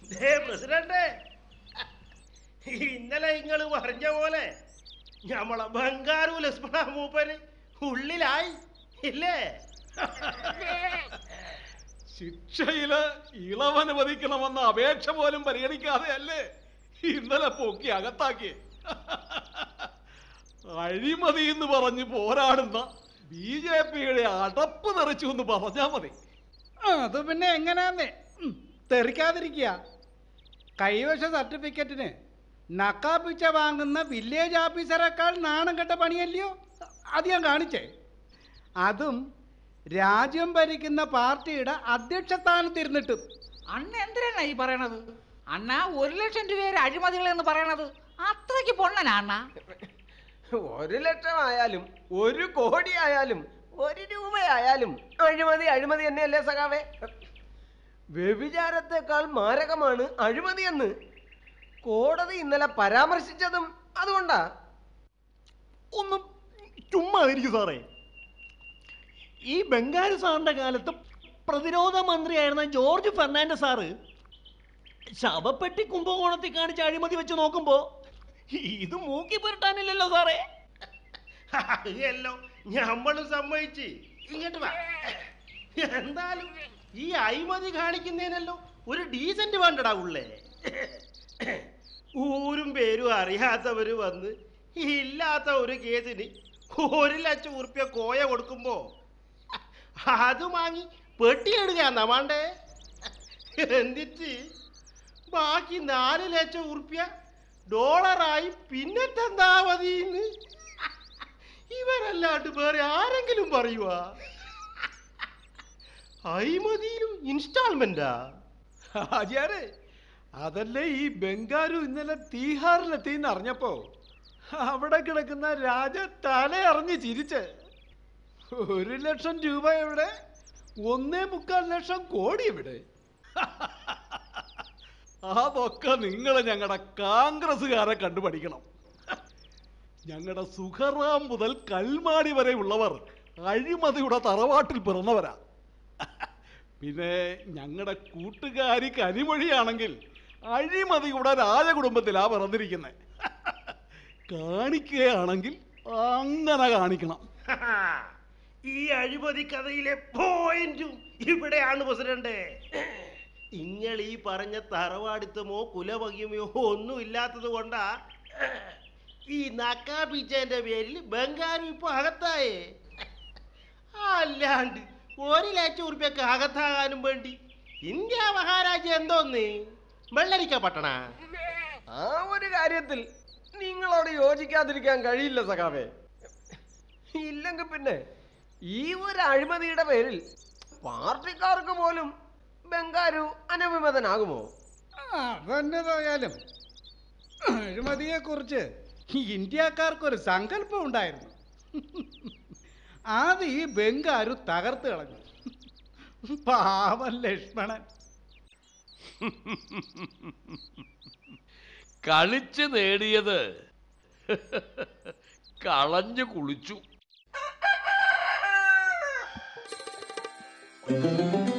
ദേ president ഇന്നലെ നിങ്ങൾ പറഞ്ഞ പോലെ ഞമ്മളെ ബംഗാരു ലക്ഷ്മണ മൂപ്പര് ഉള്ളിലായി ഇല്ലേ ശിക്ഷയില് ഇളവനുവദിക്കണമെന്ന അപേക്ഷ പോലും പരിഗണിക്കാതെ അല്ലേ ഇന്നലെ പൊക്കി അകത്താക്കി അഴിമതി എന്ന് പറഞ്ഞ് പോരാടുന്ന ബി ജെ പിയുടെ അടപ്പ് തെറിച്ചു എന്ന് പറഞ്ഞാ മതി അത് പിന്നെ എങ്ങനെയാന്നേ ഉം, തെറിക്കാതിരിക്കുക കൈവശ സർട്ടിഫിക്കറ്റിന് നക്കാപ്പിച്ച വാങ്ങുന്ന വില്ലേജ് ഓഫീസറേക്കാൾ നാണം കെട്ട പണിയല്ലയോ അത് ഞാൻ കാണിച്ചേ അതും രാജ്യം ഭരിക്കുന്ന പാർട്ടിയുടെ അധ്യക്ഷ സ്ഥാനത്തിരുന്നിട്ടും അണ്ണ എന്തിനാ ഈ പറയണത് അണ്ണ ഒരു ലക്ഷം രൂപയുടെ അഴിമതികൾ എന്ന് പറയണത് അത്രയ്ക്ക് പൊണ്ണനാ അണ്ണ ഒരു ലക്ഷം ആയാലും ഒരു കോടി ആയാലും ഒരു രൂപയായാലും അഴിമതി അഴിമതി തന്നെയല്ലേ സഖാവേ വ്യഭിചാരത്തെക്കാൾ മാരകമാണ് അഴിമതി എന്ന് കോടതി ഇന്നലെ പരാമർശിച്ചതും അതുകൊണ്ടാ ഒന്നും ചുമ്മാതിരിക്കും സാറേ ഈ ബംഗാരു സാറിന്റെ കാലത്ത് പ്രതിരോധ മന്ത്രിയായിരുന്ന ജോർജ് ഫെർണാണ്ടസ് സാറ് ശവപ്പെട്ടി കുംഭകോണത്തിൽ കാണിച്ച് അഴിമതി വെച്ച് നോക്കുമ്പോ ഇത് മൂക്കി പുരട്ടാനില്ലല്ലോ സാറേ എല്ലോ ഞമ്മളും സമ്മതിച്ച് ഇങ്ങോട്ട് വാ എന്തായാലും ഈ അഴിമതി കാണിക്കുന്നതിനല്ലോ ഒരു ഡീസന്റ് വേണ്ടടാ ഉള്ളേ ഊരും പേരും അറിയാത്തവര് വന്ന് ഇല്ലാത്ത ഒരു കേസിന് ഒരു ലക്ഷം ഉറുപ്പ്യ കോയ കൊടുക്കുമ്പോ അത് വാങ്ങി പെട്ടിയിടുകയാന്നാ വേണ്ടേ എന്നിട്ട് ബാക്കി നാല് ലക്ഷം ഉറുപ്പ്യ ഡോളറായി പിന്നെന്താ മതിന്ന് ഇവരല്ലാണ്ട് വേറെ ആരെങ്കിലും പറയുവാ അഴിമതിയിലും ഇൻസ്റ്റാൾമെന്റാ ആചാരെ അതല്ലേ ഈ ബംഗാരു ഇന്നലെ തീഹാറിലെത്തിന്ന് അറിഞ്ഞപ്പോ അവിടെ കിടക്കുന്ന രാജ തലയറിഞ്ഞ് ചിരിച്ച് ഒരു ലക്ഷം രൂപ എവിടെ ഒന്നേ മുക്കാൽ ലക്ഷം കോടി എവിടെ അതൊക്കെ നിങ്ങൾ ഞങ്ങളുടെ കോൺഗ്രസ്സുകാരെ കണ്ടുപഠിക്കണം ഞങ്ങളുടെ സുഖറാം മുതൽ കൽമാടി വരെ ഉള്ളവർ അഴിമതിയുടെ തറവാട്ടിൽ പിറന്നവരാ പിന്നെ ഞങ്ങളുടെ കൂട്ടുകാരി കനിമൊഴിയാണെങ്കിൽ അഴിമതിയുടെ രാജകുടുംബത്തിലാ പിറന്നിരിക്കുന്നത് കാണിക്കുകയാണെങ്കിൽ അങ്ങനെ കാണിക്കണം ഈ അഴിമതി കഥയിലെ പോയിന്റും ഇവിടെയാണ് പ്രസിഡന്റ് നിങ്ങൾ ഈ പറഞ്ഞ തറവാടിത്തമോ കുലമഹിമയോ ഒന്നും ഇല്ലാത്തത് കൊണ്ടാ ഈ നക്കാപ്പിച്ചേന്റെ പേരിൽ ബംഗാരു ഇപ്പൊ അകത്തായേ അല്ലാണ്ട് ഒരു ലക്ഷം ഉറുപ്പ്യക്ക് അകത്താകാനും വേണ്ടി ഇന്ത്യ മഹാരാജ്യം എന്തോന്ന് വെള്ളരിക്ക പട്ടണ ആ ഒരു കാര്യത്തിൽ നിങ്ങളോട് യോജിക്കാതിരിക്കാൻ കഴിയില്ല സഖാവേ ഇല്ലെങ്കിൽ പിന്നെ ഈ ഒരു അഴിമതിയുടെ പേരിൽ പാർട്ടിക്കാർക്ക് പോലും ബംഗാരു അനഭിമതനാകുമോ അതന്നെ തോയാലും അഴിമതിയെക്കുറിച്ച് ഇന്ത്യക്കാർക്കൊരു സങ്കല്പം ഉണ്ടായിരുന്നു അത് ഈ ബംഗാരു തകർത്ത് കളഞ്ഞു പാവൻ ലക്ഷ്മണൻ കളിച്ച് നേടിയത് കളഞ്ഞു കുളിച്ചു